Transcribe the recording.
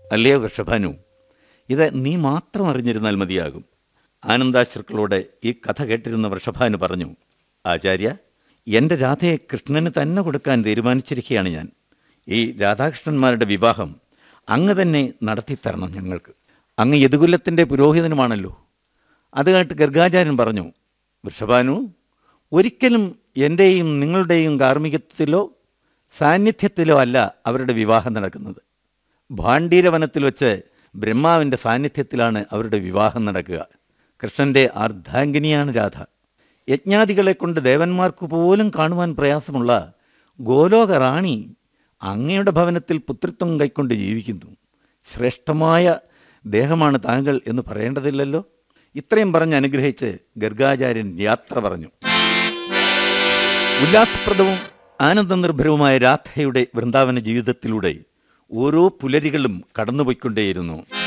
അല്ലയോ വൃഷഭാനു ഇത് നീ മാത്രം അറിഞ്ഞിരുന്നാൽ മതിയാകും ആനന്ദാശ്രുക്കളോട് ഈ കഥ കേട്ടിരുന്ന വൃഷഭാനു പറഞ്ഞു ആചാര്യ എൻ്റെ രാധയെ കൃഷ്ണന് തന്നെ കൊടുക്കാൻ തീരുമാനിച്ചിരിക്കുകയാണ് ഞാൻ ഈ രാധാകൃഷ്ണന്മാരുടെ വിവാഹം അങ്ങ് തന്നെ നടത്തിത്തരണം ഞങ്ങൾക്ക് അങ്ങ് യദുകുലത്തിൻ്റെ പുരോഹിതനുമാണല്ലോ അത് കേട്ട് ഗർഗാചാര്യൻ പറഞ്ഞു വൃഷഭാനു ഒരിക്കലും എൻ്റെയും നിങ്ങളുടെയും കാർമ്മികത്വത്തിലോ സാന്നിധ്യത്തിലോ അല്ല അവരുടെ വിവാഹം നടക്കുന്നത് ഭാണ്ഡീരവനത്തിൽ വെച്ച് ബ്രഹ്മാവിൻ്റെ സാന്നിധ്യത്തിലാണ് അവരുടെ വിവാഹം നടക്കുക കൃഷ്ണൻ്റെ അർദ്ധാംഗിനിയാണ് രാധ യജ്ഞാദികളെ കൊണ്ട് ദേവന്മാർക്ക് പോലും കാണുവാൻ പ്രയാസമുള്ള ഗോലോക റാണി അങ്ങയുടെ ഭവനത്തിൽ പുത്രിത്വം കൈക്കൊണ്ട് ജീവിക്കുന്നു ശ്രേഷ്ഠമായ ദേഹമാണ് താങ്കൾ എന്ന് പറയേണ്ടതില്ലല്ലോ ഇത്രയും പറഞ്ഞ് അനുഗ്രഹിച്ച് ഗർഗാചാര്യൻ യാത്ര പറഞ്ഞു ഉല്ലാസപ്രദവും ആനന്ദനിർഭരവുമായ രാധയുടെ വൃന്ദാവന ജീവിതത്തിലൂടെ ഓരോ പുലരികളും കടന്നുപോയിക്കൊണ്ടേയിരുന്നു